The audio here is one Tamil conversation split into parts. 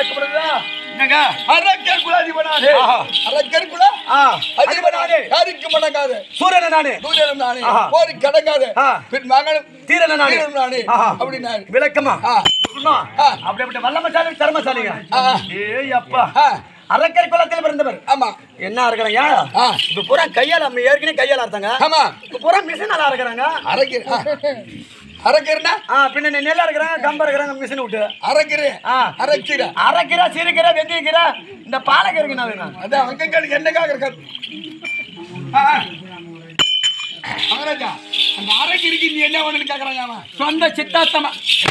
விளக்கப்படுதா என்னங்க அரக்கர் குலாதிபனானே ஆஹா. அரக்கர் குல ஆ அதிபனானே யாருக்கு மடங்காத சூரியன நானே தூதரம் நானே ஆஹா. போருக்கு கடங்காத ஆ. பின் மகனும் தீரன நானே தீரன் நானே ஆஹா. அப்படின்னாரு விளக்கமா ஆ. சொன்னா ஆ. அப்படி அப்படி வல்லமசாலி தர்மசாலிங்க ஆ. ஏய் அப்பா ஆ. அரக்கர் குலத்தில் பிறந்தவர் ஆமா என்ன இருக்கிறாங்க ஆ. இப்ப பூரா கையால நம்ம ஏற்கனவே கையால அறுத்தாங்க ஆமா இப்ப பூரா மிஷினால இருக்கிறாங்க அரக்கர் ஆ. அரக்கர்னா ஆ பின்ன நீ நெல்ல இருக்கிறாங்க கம்ப இருக்கிறாங்க மிஷின் விட்டு அரக்கரு ஆ. அரக்கிற அரைக்கீரை சிறுகீரை வெந்தயக்கீரை இந்த பாலக்கீரைக்கு நான் வேணும் அதான் அங்கங்களுக்கு என்னக்காக இருக்காது ஆ, ஆ. மகாராஜா அந்த அரக்கிற்கு நீ என்ன ஒண்ணு கேக்குறாங்க அவன் சொந்த சித்தாத்தமா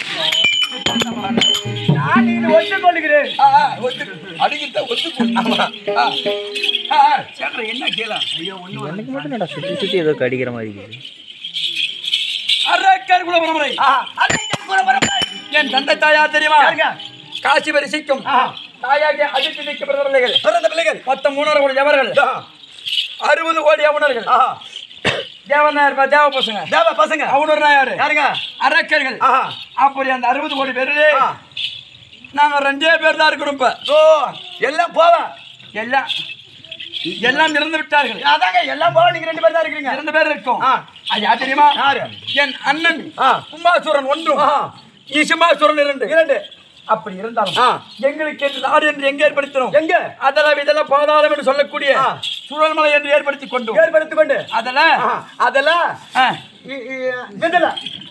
நான் இது ஒன்று கொள்கிறேன் ஆ, ஆ, ஒத்து அடிக்கிட்ட ஒத்து ஆ ஆ, ஆ. சேக்கரை என்ன கேளா ஐயோ ஒண்ணு எனக்கு மட்டும் என்னடா சுற்றி சுற்றி ஏதோ கடிக்கிற மாதிரி இருக்குது அரக்கர் குல பரம்பரை அரக்கர் குல பரம்பரை என் தந்தை தாயார் தெரியுமா காசி வரிசைக்கும் தாயாகி அடித்து நிற்க பிறந்தவர்கள் பிறந்த பிள்ளைகள் மொத்தம் மூணரை கோடி ஜவர்கள் அறுபது கோடி அவுணர்கள் தேவநாயர் பா- தேவ பசங்க தேவ பசங்க அவுணர் நாயாரு யாருங்க அரக்கர்கள் அப்படி அந்த அறுபது கோடி பேரு நாங்க ரெண்டே பேர் தான் இருக்கிறோம் இப்ப ஓ எல்லாம் போவ எல்லாம் எல்லாம் இறந்து விட்டார்கள் அதாங்க எல்லாம் போவ நீங்க ரெண்டு பேர் தான் இருக்கீங்க ரெண்டு பேர் இருக்கோம் அது யார் தெரியுமா என் அண்ணன் கும்பாசுரன் ஒன்றும் இசுமாசுரன் இரண்டு இரண்டு அப்படி இருந்தாலும் எங்களுக்கு என்று நாடு என்று எங்க ஏற்படுத்தினோம் எங்க அதெல்லாம் இதெல்லாம் பாதாளம் என்று சொல்லக்கூடிய சுழல்மலை என்று ஏற்படுத்தி கொண்டு ஏற்படுத்தி கொண்டு அதெல்லாம் அதெல்லாம் இதெல்லாம்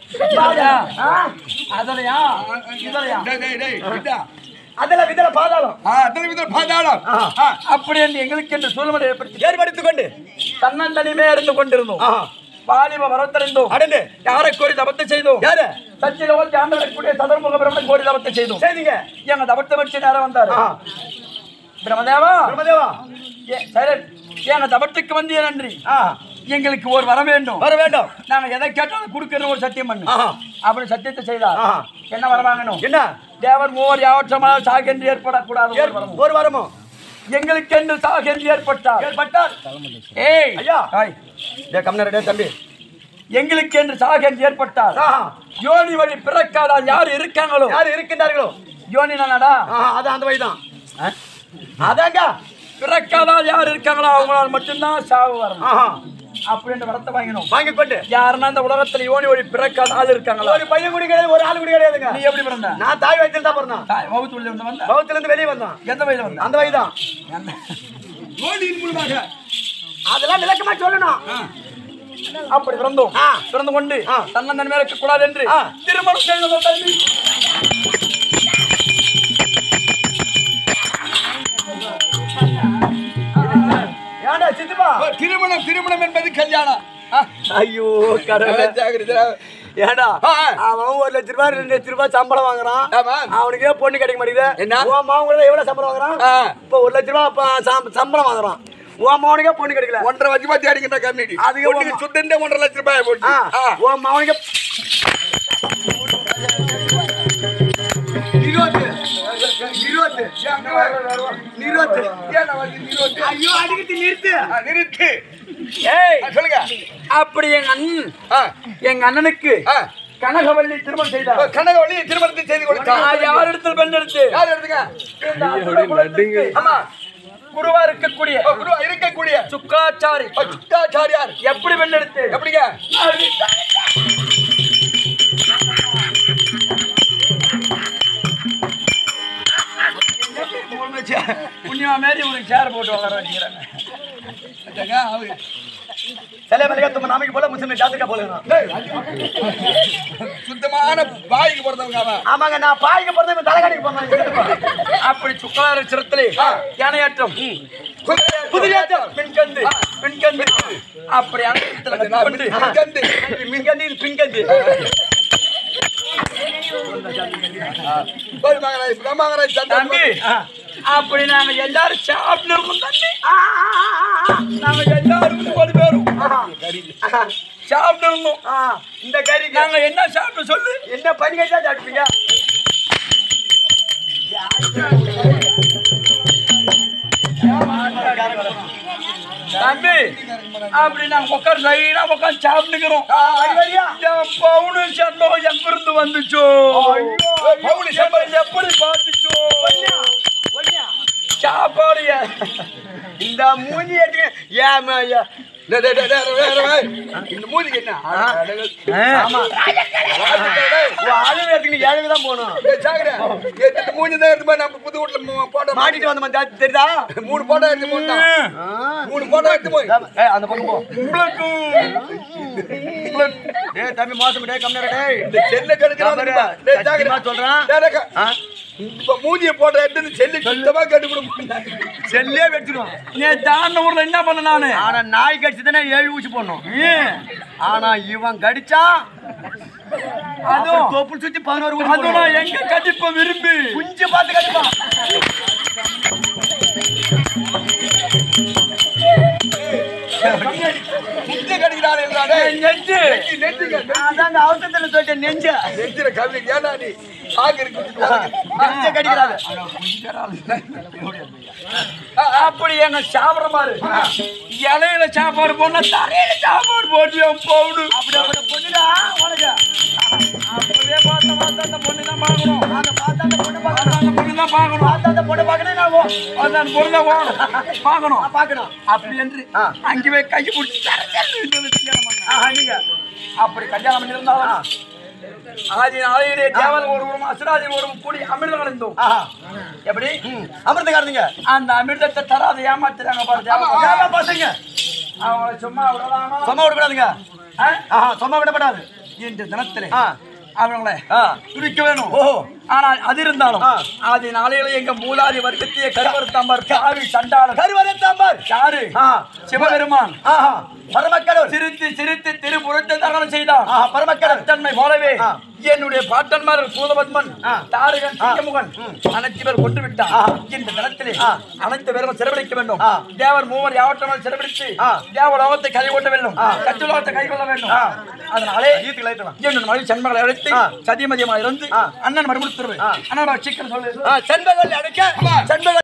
அதலையா இதலையா டேய், டேய், டேய், விட்டா. அதெல்லாம் விதல பாதாளம் ஆ, அத்தனை விதம் பாதாளம். ஆ, அப்படி என்று எங்களுக்கு என்று சூழ்நிலை ஏற்படுத்தி ஏற்படுத்திக் கொண்டு தன்னந்தனிமே இருந்து கொண்டிருந்தோம் வாலிப வரத்தறிந்தோம் அடண்டு யாரை கோரி தபத்தை செய்தோம் யாரு சச்சி லோகத்தை ஆண்டு வரக்கூடிய சதர்முக பிரம்மன் கோரி தபத்தை செய்தோம் செய்தீங்க எங்க தபத்தை வச்சு நேரம் வந்தாரு பிரம்மதேவா பிரம்மதேவா சைலண்ட் எங்க தபத்துக்கு வந்து நன்றி எங்களுக்கு ஒரு வர வேண்டும் வர வேண்டும் நாங்க எதை கேட்டாலும் கொடுக்கணும் ஒரு சத்தியம் பண்ணு அப்படி சத்தியத்தை செய்தா என்ன வர வாங்கணும் என்ன தேவர் மூவர் யாவற்றமாக சாகென்று ஏற்படக்கூடாது ஒரு வரமோ எங்களுக்கு என்று சாகென்று ஏற்பட்டார் ஏற்பட்டார் ஏய் ஐயா டே கம்னரடே தம்பி எங்களுக்கு என்று சாகென்று ஏற்பட்டார் யோனி வழி பிறக்காதால் யார் இருக்காங்களோ யார் இருக்கின்றார்களோ யோனி நானடா அது அந்த வழிதான் அதாங்க பிறக்காதால் யார் இருக்காங்களோ அவங்களால் மட்டும்தான் சாவு வரணும் அப்படின்னு வரத்தை வாங்கணும் வாங்கி கொண்டு யாருன்னா இந்த உலகத்துல யோனி வழி பிறக்காத ஆள் இருக்காங்களா ஒரு பையன் குடி கிடையாது ஒரு ஆள் குடி கிடையாதுங்க நீ எப்படி பிறந்த நான் தாய் வயித்துல தான் பிறந்தேன் தாய் வகுத்துல இருந்து வந்த வகுத்துல இருந்து வெளியே வந்தான் எந்த வயதுல வந்த அந்த வயதான் யோனியின் மூலமாக அதெல்லாம் விளக்கமா சொல்லணும் அப்படி பிறந்தோம் பிறந்து கொண்டு தன்னந்தன்மை இருக்க கூடாது என்று திருமணம் செய்தோம் தம்பி ஏன்டா சித்துப்பா ஓ, திருமணம் திருமணம் என்பது கல்யாணம் ஆ, ஐயோ கடவுளே ஜாகிரதை. ஏடா ஆ, அவன் ஒரு லட்ச ரூபாய் ரெண்டு லட்ச ரூபாய் சம்பளம் வாங்குறான் ஆமா. அவனுக்கே பொண்ணு கிடைக்க மாட்டேங்குது என்ன? உன் மாவன் கூட எவ்வளவு சம்பளம் வாங்குறான் ஆ. இப்போ ஒரு லட்ச ரூபாய் அப்ப சம்- சம்பளம் வாங்குறான் உன் மாவனுக்கே பொண்ணு கிடைக்கல ஒன்றரை வருஷமா தேடிக்கிட்ட கம்யூனிட்டி அதுக்கு அதுக்கு சுத்தண்டே ஒன்றரை லட்சம் ரூபாய் போச்சு ஆ, ஆ. உன் மாவனுக்கு இருபது இருபது இருபது ஏன் நான் வந்து இருபத்தி- ஐயோ அடிக்கிட்டு நிறுத்து ஆ, நிறுத்து ஏய் ஆ, சொல்லுங்க அப்படி எங்க அண்ணன் ஆ, எங்க அண்ணனுக்கு ஆ. கனகவல்லி திருமணம் ஓ, செய்தார் கனகவள்ளி திருமணத்தை செய்து கொடுத்தா நான் யார் இடத்துல பெண் எடுத்து யார் எடுத்துங்க இந்த அசுர குலத்துக்கு, ஆமா குருவா இருக்கக்கூடிய ஓ, குரு இருக்கக்கூடிய சுக்காச்சாரி ஓ, சுக்காச்சாரியார் எப்படி பெண் எடுத்து எப்படிங்க புண்ணியமா மாரி உனக்கு சேர் போட்டு உட்கார வச்சுக்கிறாங்க அதாங்க, அவரு- சில மலையா தும்ம நாமைக்கு போல முஸ்லிம் ஜாத்துக்கா போல டேய், சுத்தமான வாய்க்கு பிறந்தவங்க அவன் ஆமாங்க நான் பாய்க்கு பிறந்த இவன் தலைகாணிக்கு போனேன் அப்படி சுக்கலார சிரத்திலே யானையாட்டம் புதியாட்டம் பின்கந்து பின்கந்து அப்படி அனைத்துல அது நான் கண்டு பின்கந்து. மின்கந்து இது பின்கந்து போய் மகராஜ் பிரம்மகராஜ் தம்பி அப்படி நாங்க எல்லாரும் சாப்பிட்டு இருந்தோம் தம்பி நாங்க எல்லாரும் ஒரு பேரும் சாப்பிட்டு இருந்தோம் இந்த கறி நாங்க என்ன சாப்பிட்டு சொல்லு என்ன பண்ணி கட்டா சாப்பிட்டீங்க தம்பி அப்படி நாங்க உட்கார் லைனா உட்காந்து சாப்பிட்டுக்கிறோம் என் பவுனு சந்தோம் எங்கிருந்து வந்துச்சோ பவுனு சம்பளம் எப்படி பார்த்துச்சோ மூஞ்சி எடுத்துக்க ஏமா ஐயா டேய், டேய், டேய், டேய், டேய், டேய், டேய். இந்த மூஞ்சிக்கு என்ன ஆமா ஆளு எடுத்துக்கிட்டு ஏழுக்கு தான் போகணும் ஏய், ஜாக்கிரதை. எத்தனை மூஞ்சி தான் எடுத்து போய் நம்ம புது வீட்டுல மு- போட்டோ மாட்டிட்டு வந்த மாதிரி தெரியுதா மூணு போட்டோ எடுத்து போட்டான் மூணு போட்டோ எடுத்து போய் ஏய், அந்த பக்கம் போ ஏய் தம்பி மோசம் டேய் கம்மியா டேய் இந்த செல்ல கெடுக்கிறான் பாரு, டேய், சத்தியமா ஜாக்கிரதை. சொல்றேன். டேய், டேய், க- ஆ? இப்ப மூஞ்சிய போட்டோ எடுத்து செல்லு சுத்தமா கட்டுப்பிடும் செல்லே வெச்சிடுவோம் நீ தாண்ட ஊர்ல என்ன பண்ண நானு ஆனா நாய் கடிச்சதுன்னா ஏழு ஊசி போடணும் ஆனா இவன் கடிச்சா அதுவும் தொப்புள் சுத்தி பதினோரு ஊசி அதுவும் போடணும். நான் எங்க கண்டிப்பா விரும்பி குஞ்சு பார்த்து கடிப்பான் முக்கிய கடிக்கிறான் என்றாடே நெஞ்சு நெஞ்சுங்க அதான் அந்த அவசரத்துல சொல்லிட்டேன் நெஞ்ச நெஞ்சில கவி ஏன்னா நீ ஆக இருக்கு நெஞ்ச கடிக்கிறாரு அப்படி எங்க சாப்பிட பாரு இலையில சாப்பாடு போனா தரையில சாப்பாடு போட்டியா போடு அப்படி அப்படி பொண்ணுடா உனக்கு அப்படியே பார்த்த பார்த்த அந்த பொண்ணு தான் பார்க்கணும் அந்த பார்த்தா அந்த பொண்ணு பார்த்த பார்க்கணும் அந்த பொண்ணு தான் பார்க்கணும் பார்த்தா அந்த பொண்ணு பார்க்கணும் நான் போ- அந்த பொண்ணு தான் பார்க்கணும் பார்க்கணும் நான் பார்க்கணும் அப்படி என்று ஆ. அங்கேயே கை பிடிச்சி தர தரன்னு இட்டு வந்து கல்யாணம் பண்ணேன். ஆஹா, நீங்க அப்படி கல்யாணம் பண்ணியிருந்தாலும் ஆதி நாளையிலே தேவன் ஒருவரும் அசுராதி ஒருவரும் கூடி அமிர்தம் அடைந்தோம் ஆஹா எப்படி ம் அமிர்தக்காரனுங்க அந்த அமிர்தத்தை தராத ஏமாத்துறாங்க பாரு தேவன். ஏமா பசங்க அவங்களை சும்மா விடலாமா சும்மா விடக்கூடாதுங்க ஆ? ஆஹா சும்மா விடப்படாது இன்று தினத்திலே ஆ அவங்களை ஆ துடிக்க வேணும் ஓஹோ ஆனால் அது இருந்தாலும் ஆ. ஆதி நாளையில எங்க மூலாதி வர்க்கத்தையே கருவறுத்தாம்பார் காவி சண்டாளர் கருவறை சாம்பார் யாரு ஆ சிவபெருமான் ஆஹா பரமக்கடவுள் சிரித்து சிரித்து திருப்புறத்தை தகனம் செய்தான் ஆஹா பரமக்கடவுள் தன்மை போலவே ஆ. என்னுடைய பாட்டன்மார் சூதபத்மன் ஆ. தாரகன் ஆ. சிங்கமுகன் அனைத்து பேர் கொண்டு விட்டான் ஆ. இந்த தினத்திலே ஆ. அனைத்து பேரும் சிறப்பிடிக்க வேண்டும் ஆ. தேவர் மூவர் யாவற்றமாக சிறப்பிடித்து ஆ. தேவலோகத்தை கை ஓட்ட வேண்டும் ஆ. கட்டுலோகத்தை கை கொள்ள வேண்டும் ஆ. அதனாலே ஈத்துக்கு லைட்டலாம் என்னுடைய மனைவி சண்மகளை அழைத்து ஆ. சதிமதியமாக இருந்து ஆ. அண்ணன் மறுபடியும் ஆ. அண்ணன் சீக்கிரம் சொல்லு செண்பகல் அடைக்க செண்பகல்